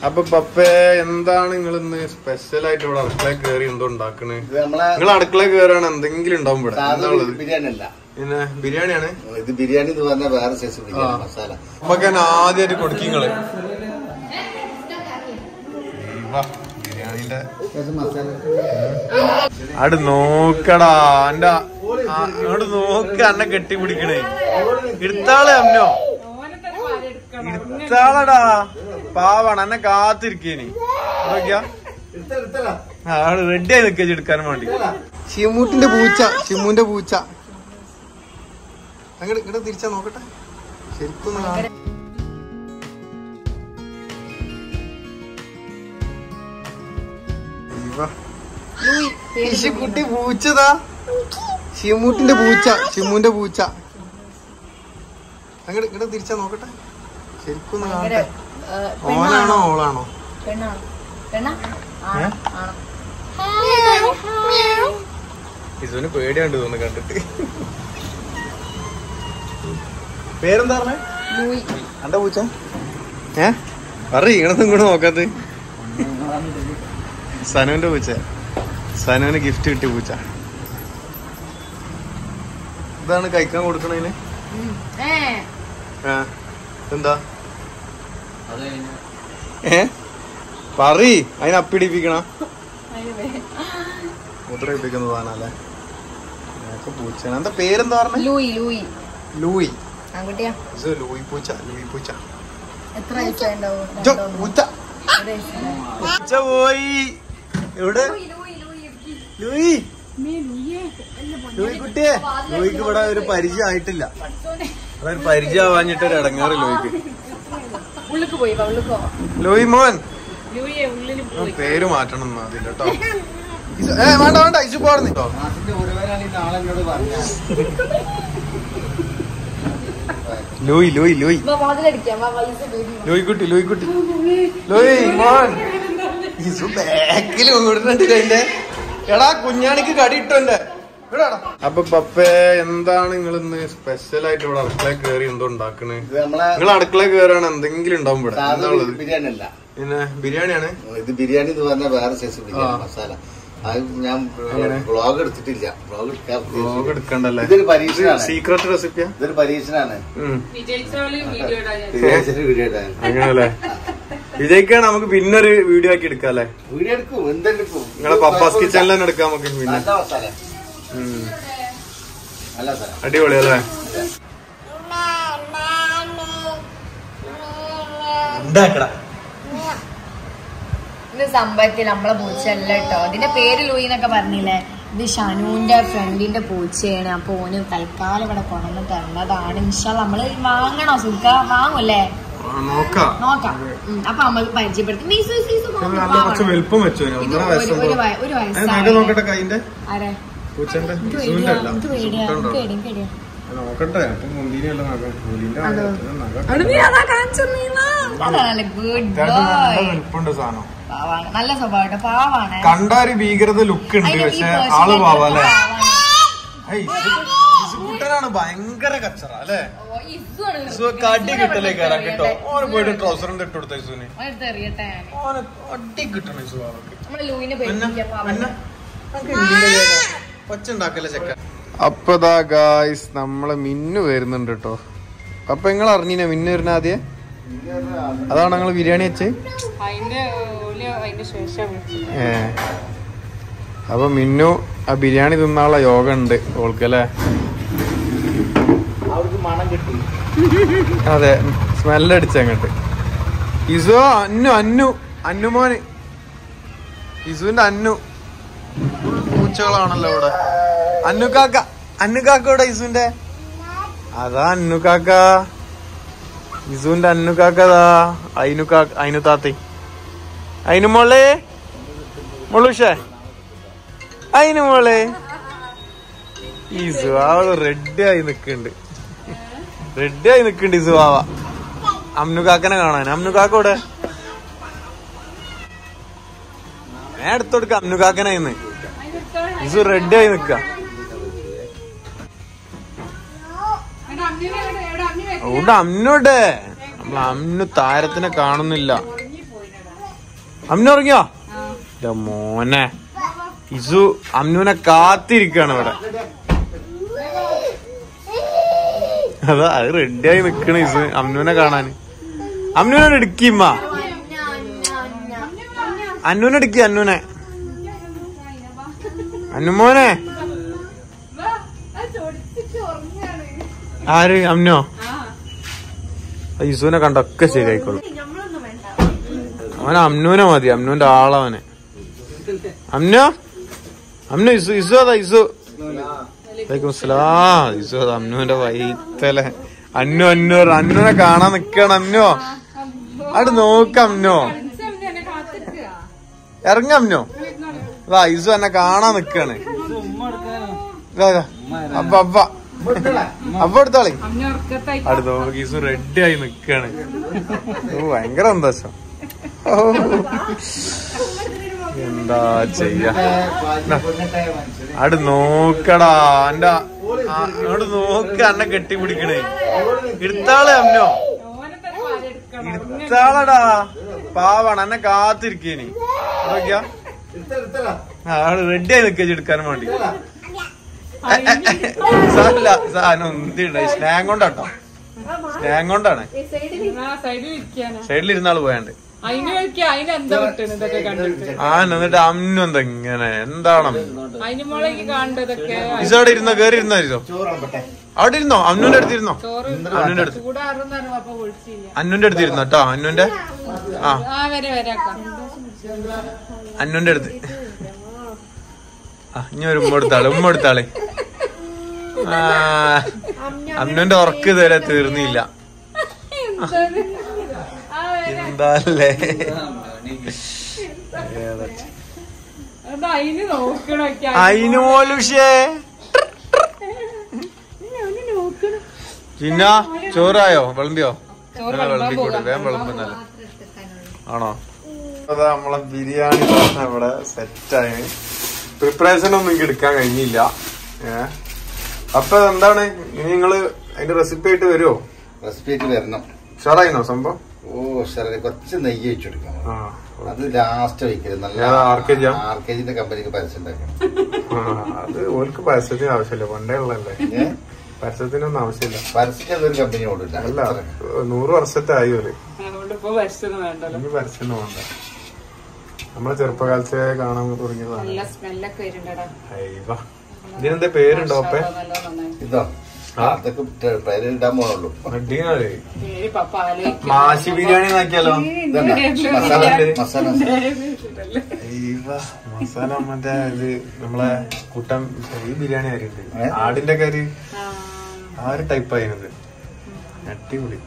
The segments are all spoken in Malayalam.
അപ്പൊ പപ്പേ എന്താണ് നിങ്ങൾ ഇന്ന് സ്പെഷ്യൽ ആയിട്ട് ഇവിടെ അടുക്കളയിൽ കയറി എന്തോ ഉണ്ടാക്കണേ ഇത് നമ്മളെ നിങ്ങൾ അടുക്കളയിൽ കയറാണ് എന്തെങ്കിലും ഉണ്ടാവും ഇവിടെ എന്താ സാധാരണ ഉള്ളത് ബിരിയാണി അല്ല പിന്നെ ബിരിയാണിയാണ് ഇത് ബിരിയാണി എന്ന് പറഞ്ഞാൽ വേറെ സൈസ് ബിരിയാണി മസാല അപ്പൊക്കെ ആദ്യമായിട്ട് കൊടുക്കിങ്ങള് ബിരിയാണിന്റെ മസാല അവിടെ നോക്കടാ എന്റെ അങ്ങോട്ട് നോക്ക അന്നെ കെട്ടിപ്പിടിക്കണേ എടുത്താളെ അമ്മോ എടുത്താളടാ പാവാണ് എന്നെ കാത്തിരിക്കേനി നോക്കിയാ ആള് റെഡി ആയി നിൽക്കുക എടുക്കാൻ വേണ്ടി ഷിമൂട്ടിന്റെ പൂച്ച ഷിമുന്റെ പൂച്ച അങ്ങോട്ട് ഇങ്ങോട്ട് തിരിച്ചാ നോക്കട്ടെ ശരിക്കും ഒന്ന് കാണാം. ഇവ. ഇശുക്കുട്ടി പൂച്ചതാ ഷിമൂട്ടിന്റെ പൂച്ച ഷിമുന്റെ പൂച്ച അങ്ങോട്ട് ഇങ്ങോട്ട് തിരിച്ചാ നോക്കട്ടെ ശരിക്കും ഒന്ന് കാണട്ടെ ഓനാണോ ഓളാണോ പെണ്ണാണോ പെണ്ണാ ഏ? ആണോ ഇസുവിന് പേടിയാണ്ട് തോന്നുന്നു കണ്ടിട്ട് പേരെന്താ പറഞ്ഞേ ലൂയി അന്റെ പൂച്ച ഏ പറ ഇങ്ങനൊന്നും കൂടെ നോക്കാത്ത സനുവിന്റെ പൂച്ച സനുവിന് ഗിഫ്റ്റ് കിട്ടിയ പൂച്ച ഇതാണ് കഴിക്കാൻ കൊടുക്കണതിന് ഏ ആ എന്താ ഏ പറീ അതിന് അപ്പിടിപ്പിക്കണ മുദ്രയിപ്പിക്കുന്ന സാധനല്ലേ ഞങ്ങൾക്ക് പൂച്ചയാണ് എന്താ പേരെന്താ പറഞ്ഞ ലൂയി ലൂയി ലൂയി ആൺകുട്ടിയാ ഇത് ലൂയി പൂച്ച ലൂയി പൂച്ച എത്ര വയസ്സായിണ്ടാവും ജോ, രണ്ടോ മൂന്നോ? പൂച്ച ഒരു വയസ്സുണ്ടാവും. പൂച്ച പോയി എവിടെ ലൂയി ലൂയി കുട്ടിയെ ലൂയിക്ക് ഇവിടെ ഒരു പരിചയം ആയിട്ടില്ല അതൊരു പരിചയം ആവാഞ്ഞിട്ട് ഒരു ഇടങ്ങാറ് ലൂയിക്ക് ഉള്ളിക്ക് പോയി വാ, ഉള്ളിക്ക് പോ. ലൂയി മോൻ ലൂയിയെ ഉള്ളിൽ ആ, പേര് മാറ്റണം എന്നാ അതില്ല കേട്ടോ ഏ വേണ്ട വേണ്ട ഇച്ചു പോർന്നു കേട്ടോ നാട്ടിന്റെ ഒരുവനാണ് ഈ നാളെ എന്നോട് പറഞ്ഞ ലൂയി ലൂയി ലൂയി വാ, വാതിലടിക്കാം വാ, പൈസ baby വാ. ലൂയി കുട്ടി ലൂയി കുട്ടി ലൂയി മോൻ ഇസു ബാക്കിൽ ഓടുന്നുണ്ട് അതിന്റെ എടാ കുഞ്ഞാണിക്ക് കടി ഇട്ടോന്റെ അപ്പൊ പപ്പേ എന്താണ് നിങ്ങൾ ഇന്ന് സ്പെഷ്യൽ ആയിട്ട് ഇവിടെ അടുക്കളയിൽ കയറി എന്തോ ഉണ്ടാക്കണേ ഇത് നമ്മളെ നിങ്ങൾ അടുക്കളയിൽ കയറാണ് എന്തെങ്കിലും ഉണ്ടാവും ഇവിടെ എന്താ സാധാരണ ഉള്ളത് ബിരിയാണി അല്ല പിന്നെ ബിരിയാണിയാണ് ഇത് ബിരിയാണി എന്ന് പറഞ്ഞാൽ വേറെ സൈസ് ബിരിയാണി ആ. മസാല അത് ഞാൻ എങ്ങനെ? വ്ളോഗ് എടുത്തിട്ടില്ല വ്ളോഗ് എടുക്കാൻ വ്ലോഗ് എടുക്കണ്ടല്ലേ ഇതൊരു പരീക്ഷണാണ് സീക്രട്ട് റെസിപ്പിയാ ഇതൊരു പരീക്ഷണാണ് വിജയിച്ചൊരു വീഡിയോ ഇടാൻ അങ്ങനല്ലേ വിജയിക്കാൻ നമുക്ക് പിന്നെ ഒരു വീഡിയോ ആക്കി എടുക്കാം അല്ലേ വീഡിയോ എടുക്കും എന്തെടുക്കും നിങ്ങളെ പപ്പാസ് കിച്ചണിൽ തന്നെ എടുക്കാം നമുക്ക് പിന്നെ നല്ല മസാല ഉം. നല്ല മസാല അടിപൊളി അല്ലേ ഉണ്ടാക്കടാ ഇത് സംഭവത്തിൽ നമ്മളെ പൂച്ചയല്ല കേട്ടോ ഇതിന്റെ പേര് ലൂയി എന്നൊക്കെ പറഞ്ഞില്ലേ ഇത് ഷനുവിന്റെ ഫ്രണ്ടിന്റെ പൂച്ചയാണ് അപ്പൊ ഓന് തൽക്കാലം ഇവിടെ കൊണ്ടുവന്ന് തന്നതാണ് ഇൻഷാല് നമ്മള് വാങ്ങണോ സുഖ വാങ്ങൂല്ലേ നോക്കാം നോക്കാം ഉം, അപ്പൊ നമുക്ക് പരിചയപ്പെടുത്തി നീ സു- സു- സു ഇത് വാങ്ങും, നല്ല കുറച്ച് വാങ്ങണം. വലുപ്പം വെച്ചു ഇത് ഒന്നര ഒരു- വയസ്സുണ്ടോ ഒരു വയ- ഒരു ഏ, വയസ്സായ നഖം നോക്കട്ടെ കൈന്റെ ആരെ പൂച്ചന്റെ എനിക്ക് ഇസുവിന്റെ പേടിയാ അല്ല എനിക്ക് പേടിയാ ഇസുവിന്റെ എനിക്ക് ഉണ്ടോ? പേടി, എനിക്ക് പേടിയാ നോക്കട്ടെ അപ്പൊ മുന്തിരിയല്ല നഖം പുലിന്റെ അതോ? നഖം അവിടെ നീ അതാ കാണിച്ചു തന്നീന്നാ. അതാ നല്ല ഗുഡ് ഇതായിട്ട് നല്ല ബോയ് വലുപ്പമുണ്ട് സാധനം പാവാണ് നല്ല സ്വഭാവം കേട്ടോ പാവാണ് കണ്ട ഒരു ഭീകരത ലുക്ക് ഉണ്ട് അതിന്റെ ഈ പക്ഷെ person ആള് ഒക്കെ പാവല്ലേ പാവാണ്. ഇസുകുട്ടനാണ് ഭയങ്കര കച്ചറ അല്ലേ ഓ, ഇസുവാണ് ഇസു കടി കിട്ടലേ കയറാൻ കേട്ടോ എറിയട്ടെ. ഓന് പോയിട്ട് ട്രൗസറിന്റെ ഇട്ട് കൊടുത്ത ഇസുവിന് ഓനെടുത്ത് എറിയട്ടെ ഞാൻ. ഓന് അടി കിട്ടണം ഇസു അവർക്ക് നമ്മള് ലൂയിനെ പിന്നെ, പേടിപ്പിക്കാം, പാവം. പിന്നെ, നമുക്ക് എന്തിന്റെ കേടാ? ഒച്ച ഉണ്ടാക്കല്ലേ ചെക്ക അപ്പതാ ഗായ്സ് നമ്മളെ മിന്നു വരുന്നുണ്ട് കേട്ടോ അപ്പൊ നിങ്ങൾ അറിഞ്ഞിന മിന്നു വരുന്ന ആദ്യം അതാണ് ഞങ്ങൾ ബിരിയാണി വെച്ച് അതിന്റെ ഓല് അതിന്റെ ശേഷം വിളിച്ചു ഏ അപ്പൊ മിന്നു ആ ബിരിയാണി തിന്നാനുള്ള യോഗ ഉണ്ട് ഓൾക്കല്ലേ അവർക്ക് മണം കിട്ടി അതെ സ്മെല്ലടിച്ച അങ്ങോട്ട് ഇസു അന്നു അന്നു അന്നുമോന് ഇസുവിന്റെ അന്നു ഫുൾ പൂച്ചകളാണല്ലോ ഇവിടെ അന്നു കാക്ക അന്നു കാക്ക ഇവിടെ ഇസുവിന്റെ അതാ അന്നു കാക്ക ഇസുവിന്റെ അന്നു കാക്കതാ അയിനു കാക്ക അയിനു താത്തി അയിനു മോളെ മുളുഷേ അയിനു മോളെ ഇസു ആ റെഡി ആയി നിക്കുന്നുണ്ട് റെഡി ആയി നിക്കുന്നുണ്ട് ഇസു ആവ അമ്നു കാക്കനെ കാണാൻ അമ്നു കാക്ക ഇവിടെ ഞാൻ എടുത്തോടുക്ക അമ്നു കാക്കനെ ഇന്ന് ഇസു റെഡി ആയി നിക്ക ഇവിടെ അമ്നുടെ നമ്മൾ അമ്നു താരത്തിനെ കാണുന്നില്ല അമ്നു ഇറങ്ങിയോ എന്റെ മോനെ ഇസു അമ്നുവിനെ കാത്തിരിക്കാണ് ഇവിടെ അതാ അത് റെഡിയായി നിക്കണ ഇസു അമ്നുവിനെ കാണാന് അമ്നുവിനെ എടുക്കിമ്മ അന്നുവിനെ എടുക്കി അന്നുവിനെ അന്നുമോനെ ആര് അമ്നോ ഇസുവിനെ കണ്ടൊക്കെ ശരിയായിക്കോളും അവൻ അമ്നുവിനെ മതി അമ്നുവിന്റെ ആളവനെ അമ്നോ അമ്നു ഇസു ഇസു അതാ ഇസു വലൈക്കും സ്ലാം ഇസു അതാ അമ്നുവിന്റെ വൈത്തലെ അന്നു അന്നു അന്നുവിനെ കാണാൻ നിക്കാണ് അന്നോ അവിടെ നോക്ക അമ്നോ ഇറങ്ങ അമ്നോ വാ ഇസു എന്നെ കാണാൻ നിക്കാണ് ഇതാ, ഇതാ. അപ്പ അപ്പ അപ്പ എടുത്താളി അടുത്ത ഓഫീസ് റെഡി ആയി നിക്കാണ് ഓ ഭയങ്കര സന്തോഷം ഓ. എന്താ ചെയ്യാ അവിടെ നോക്കടാ എന്റെ അവിടെ നോക്ക എന്നെ കെട്ടിപ്പിടിക്കണേ എടുത്താളെ അമ്മോ എടുത്താളടാ പാവാണ് എന്നെ കാത്തിരിക്കേനി നോക്കിയാ ആള് റെഡി ആയി നിക്ക എടുക്കാൻ വേണ്ടി സാരില്ല സാധനം എന്തിണ്ട സ്നേഹം കൊണ്ടാട്ടോ സ്നേഹം കൊണ്ടാണ് സൈഡിൽ ഇരിക്കാനാ സൈഡിൽ ഇരുന്നാള് പോയാണ്ട് അതിന് വെക്കാ അതിന് എന്താ കിട്ടണ ഇതൊക്കെ കണ്ടിട്ട് ആ എന്നിട്ട് അമ്മ എന്താ ഇങ്ങനെ എന്താണ് അതിന് മോളേക്ക് കാണേണ്ടതൊക്കെ ഇസോടെ ഇരുന്നോ കേറി ഇരുന്നോ അവിടെ ഇരുന്നോ അന്നുവിന്റെ അടുത്തിരുന്നോ ചോറ് അന്നുവിന്റെ അടുത്ത് ചൂടാറുന്ന അപ്പൊ വിളിച്ചില്ല അന്നുവിന്റെ അടുത്ത് ഇരുന്നോ കേട്ടോ അന്നുവിന്റെ ആ ആ വരെ വരാക്കാം അന്നുവിന്റെ അടുത്ത് ആ ഇനി ഒരു ഉമ്മ എടുത്താളെ ഉമ്മ എടുത്താളെ ആ അന്നുവിന്റെ ഉറക്ക് ഇതുവരെ തീർന്നില്ല എന്താല്ലേ അത് അതിന് നോക്കണൊക്കെ അയിനോലുഷേ ചിന്ന ചോറായോ വിളമ്പിയോ ചോറ് ഞാൻ വിളമ്പിക്കൂടെ വേഗം വിളമ്പുന്നല്ലേ ആണോ അതാ നമ്മളെ ബിരിയാണി ഇവിടെ സെറ്റായി പ്രിപ്പറേഷൻ ഒന്നും എനിക്ക് എടുക്കാൻ കഴിഞ്ഞില്ല ഏ അപ്പൊ എന്താണ് ഇനി നിങ്ങള് അതിന്റെ റെസിപ്പി ആയിട്ട് വരുമോ റെസിപ്പി ആയിട്ട് വരണം ഉഷാറായിനോ സംഭവം ഓ ശരി കുറച്ച് നെയ്യ് വെച്ചെടുക്കണം ആ അത് ലാസ്റ്റ് വയ്ക്കരുത് നല്ല ഏതാ, RKG യാ? ആർ കെ ജിന്റെ കമ്പനിക്ക് പരസ്യം ഉണ്ടാക്കണം ആ, അത് ഓർക്ക് പരസ്യത്തിന് ആവശ്യമില്ല പണ്ടേ ഉള്ളല്ലേ ഏ? പരസ്യത്തിനൊന്നും ആവശ്യമില്ല പരസ്യം അതൊരു കമ്പനി ഓടില്ല അല്ല നൂറ് വർഷത്തെ ആയി ഒരു അതുകൊണ്ട് ഇപ്പൊ വരച്ചത് വേണ്ടല്ലോ ഇനി പരസ്യമൊന്നും വേണ്ട നമ്മളെ ചെറുപ്പകാലത്തെ കാണാൻ തുടങ്ങിയതാണ് നല്ല സ്മെല്ലൊക്കെ വരുന്നുണ്ടടാ അയ്യവ. ഇതിനെന്താ പേരുണ്ടോ അപ്പേ നല്ല നന്നായി ഇതോ ആ. അതൊക്കെ ഇട്ട് പേര് ഇടാൻ പോണുള്ളൂ അടിയാണ് പേര് പപ്പ ആലോചിക്കും മാഷി ബിരിയാണി നോക്കിയാലോ ഇതല്ല, മസാല മസാല അയ്യവ. മസാല മറ്റേ ഇത് നമ്മളെ കുട്ടൻ ഈ ബിരിയാണി അരിയുണ്ട് ഏ? ആടിന്റെ കറി ആ ഒരു ടൈപ്പ് ആയിരുന്നത് അടിപൊളി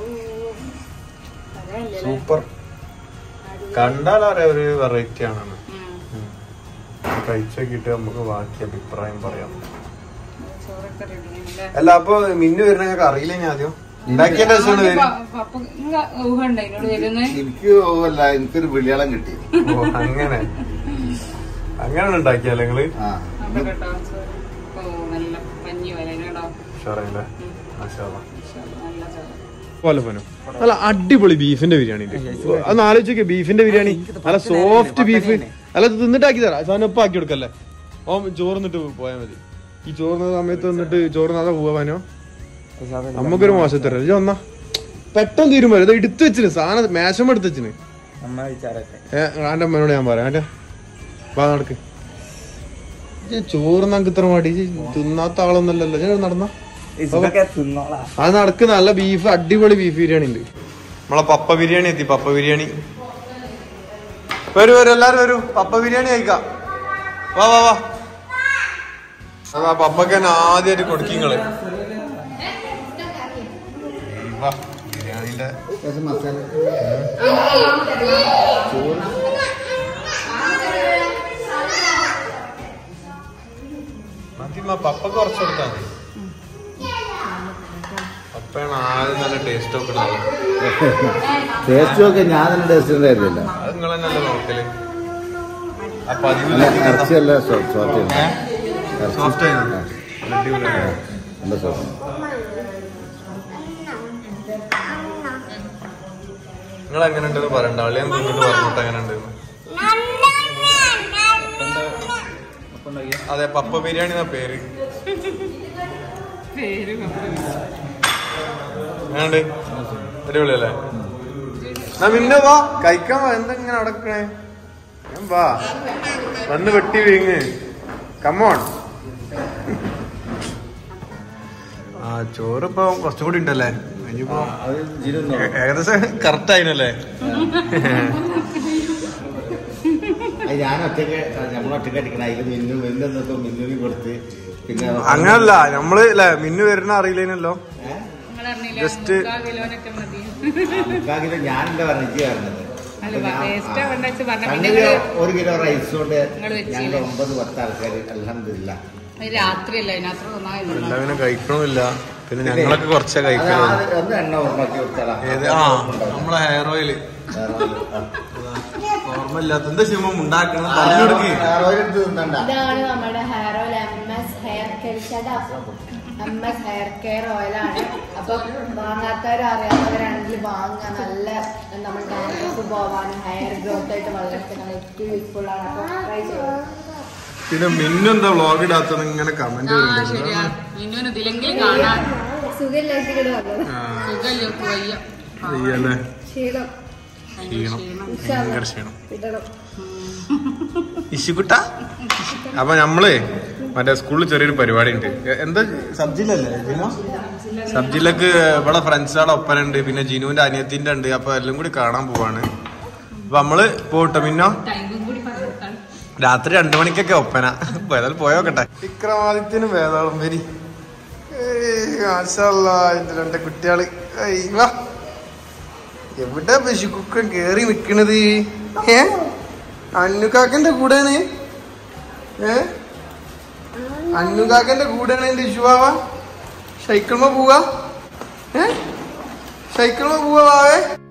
സൂപ്പർ കണ്ടാൽ അറിയാം ഒരു വെറൈറ്റി ആണെന്ന് ഉം. കഴിച്ചോക്കിട്ട് നമുക്ക് ബാക്കി അഭിപ്രായം പറയാം ചോറൊക്കെ റെഡിയല്ലേ അല്ല അപ്പൊ മിന്നു വരുന്ന ഞങ്ങൾക്ക് അറിയില്ല ഞാൻ ആദ്യം ഉണ്ടാക്കിയ രസമാണ് വരും പപ്പ ഊഹണ്ട എന്നോട് വരുന്നത് എനിക്ക് അല്ല എനിക്കൊരു വിളിയാളം കിട്ടി ഓ അങ്ങനെ അങ്ങനെ ഉണ്ടാക്കിയാലേ നിങ്ങള് ആ നമ്മുടെ കേട്ടോ ചോറ് ഓ നല്ല പഞ്ഞി പോലെ കേട്ടോ ഉഷാറായില്ലേ മാഷാ അല്ലാ. നല്ല ചോറ് പോലെ പോനോ നല്ല അടിപൊളി ബീഫിന്റെ ബിരിയാണി ഉണ്ട് അന്ന് ആലോചിക്ക ബീഫിന്റെ ബിരിയാണി നല്ല സോഫ്റ്റ് ബീഫ് അല്ല ഇത് തിന്നിട്ടാക്കി തരാം സാധനം ഉപ്പ് ആക്കി കൊടുക്കല്ലേ ഓ ചോറിന്നിട്ട് പോയാൽ മതി ഈ ചോറിന സമയത്ത് വന്നിട്ട് ചോറിനാതെ പോവാനോ നമുക്കൊരു മോശത്തര ഇത് ഒന്നാ പെട്ടെന്ന് തീരുമാനം ഇത് എടുത്തു വെച്ചിന് സാധനം മേശം എടുത്ത് വെച്ചിന് ഏ ആന്റെ അമ്മനോട് ഞാൻ പറയാം ആന്റെ വാ നടക്ക് ഇജ്ജ് ചോറ് നമുക്ക് ഇത്ര മടി ഇജ്ജ് തിന്നാത്ത ആളൊന്നല്ലല്ലോ ഞാൻ നടന്ന അത് നടക്കുന്ന നല്ല ബീഫ് അടിപൊളി ബീഫ് ബിരിയാണി ഉണ്ട് നമ്മളെ പപ്പ ബിരിയാണി എത്തി പപ്പ ബിരിയാണി വരൂ വരൂ എല്ലാരും വരൂ പപ്പ ബിരിയാണി കഴിക്കാം വാ വാ വാ അതാ പപ്പക്ക് തന്നെ ആദ്യമായിട്ട് കൊടുക്കിങ്ങള് വാ ബിരിയാണിന്റെ ലേശം മസാല മതിമ പപ്പ കുറച്ച് കൊടുത്താൽ മതി പപ്പയാണ് ആദ്യം നല്ല ടേസ്റ്റ് നോക്കണ ആള് ടേസ്റ്റ് ഒക്കെ ഞാൻ തന്നെ ടേസ്റ്റ് ഉണ്ടായിരുന്നില്ല അത് നിങ്ങൾ തന്നെയല്ലേ നോക്കല് ആ പതിവ് ഇറച്ചിയല്ല സോഫ്റ്റ് സോഫ്റ്റ് ആയിരുന്നു അടിപൊളിയാണ് നല്ല സോഫ്റ്റ് നിങ്ങൾ എങ്ങനെ ഉണ്ടെന്ന് പറയണ്ട ആളെ ഞാൻ തിന്നിട്ട് പറഞ്ഞിട്ട് എങ്ങനെ ഉണ്ടെന്ന് അതെ പപ്പ ബിരിയാണി എന്നാ പേര് പേര് എങ്ങനെയുണ്ട് അടിപൊളിയല്ലേ എന്നാ പിന്നെ വാ കഴിക്കാൻ വാ എന്താ ഇങ്ങനെ നടക്കണേ ഞാൻ വാ വന്ന് വെട്ടി വീങ്ങ് കമ്മോൺ ആ ചോറ് ഇപ്പൊ കുറച്ചും കൂടി ഉണ്ടല്ലേ ഇനിയിപ്പോ അത് ജിരുന്നോ ഏ- ഏകദേശം കറക്റ്റ് ആയിനല്ലേ അത് ഞാൻ ഒറ്റയ്ക്ക് നമ്മൾ ഒറ്റയ്ക്ക് അടിക്കണം അതിൽ മിന്നു മിന്നു നിന്നപ്പോ മിന്നുവിന് കൊടുത്ത് പിന്നെ അങ്ങനല്ല നമ്മള് അല്ലേ മിന്നു വരുന്ന അറിയില്ലേനല്ലോ ഏഹ്? നിങ്ങളറിഞ്ഞില്ല Just- മുക്കാൽ കിലോനൊക്കെ മതി മുക്കാൽ ഞാൻ എന്റെ പറഞ്ഞിട്ട് പറഞ്ഞത് അല്ല, അപ്പൊ ഞാൻ- taste ആ, വേണ്ട വെച്ച് പറഞ്ഞ സംഗതി പിന്നെ നിങ്ങള് ഒരു കിലോ റൈസ് കൊണ്ട് നിങ്ങള് വെച്ചില്ലേ? ഞങ്ങൾ ഒമ്പത് പത്ത് ആൾക്കാർ അലഹമില്ല അത് രാത്രിയല്ല അതിനകത്ത് നന്നായിരുന്നു എല്ലാവരും കഴിക്കണമില്ല പിന്നെ ഞങ്ങളൊക്കെ കുറച്ചേ കഴിക്കുള്ളൂ ഒന്ന് എണ്ണ ഉറപ്പാക്കി കൊടുത്താലാ ഏത് ആ നമ്മളെ ഹെയർ ഓയില് ഓർമ്മ ഇല്ലാത്ത എന്താ ശിവം ഉണ്ടാക്കണം പറഞ്ഞു കൊടുക്കേ ഓയിലെടുത്ത് തിന്നണ്ട ഇതാണ് നമ്മുടെ hair oil M S hair care M S hair care ഓയിലാണ് അപ്പൊ വാങ്ങാത്തവരോ അറിയാത്തവരാണെങ്കിൽ വാങ്ങുക നല്ല നമ്മൾ ഡാൻഡ്രഫ് പോവാനും ഹെയർ ഗ്രോത്ത് ആയിട്ട് വളരെ നല്ല ഏറ്റവും യൂസ്ഫുൾ ആണ് അപ്പൊ ട്രൈ ചെയ്യുക പിന്നെ മിന്നെന്താ വ്ളോഗ് ഇടാത്തത് ഇങ്ങനെ കമന്റ് ആ വരുന്നുണ്ട് ശരിയാ ഇന്നൊന്നും ഇതിലെങ്കിലും കാണാൻ സുഖമില്ലാത്ത വന്നത് ആ, സുഖല്ലോ വയ്യ അയ്യല്ലേ ക്ഷീണം ക്ഷീണം ഭയങ്കര ക്ഷീണം ഇടണം ഇശുക്കുട്ട അപ്പൊ നമ്മള് മറ്റേ സ്കൂളിൽ ചെറിയൊരു പരിപാടി ഉണ്ട് എന്താ സബ്ജിലല്ലേ ജിനോ സബ്ജിലക്ക് ഇവിടെ ഫ്രണ്ട്സുകളുടെ ഒപ്പന ഉണ്ട് പിന്നെ ജിനുവിന്റെ അനിയത്തിന്റെ ഉണ്ട് അപ്പൊ എല്ലാം കൂടി കാണാൻ പോവാണ് അപ്പൊ നമ്മള് പോട്ടോ പിന്നോ ടൈമും കൂടി പറഞ്ഞിട്ടാണ് രാത്രി രണ്ടു മണിക്കൊക്കെ ഒപ്പന അപ്പൊ ഏതായാലും പോയോക്കട്ടെ വിക്രമാദിത്യനും വേതാളം വരി എന്റെ രണ്ട് കുട്ടികള് ഏയ് വാ. എവിടെ പശുക്കുക്കൻ കേറി നിക്കണത് ഏ അന്നുകാക്കന്റെ കൂടെയാണ് ഏ അന്നുകാക്കന്റെ കൂടെയാണ് എന്റെ ഇഷുവാവ സൈക്കിൾമ പോവാ ഏ സൈക്കിൾമ പോവാ വാവേ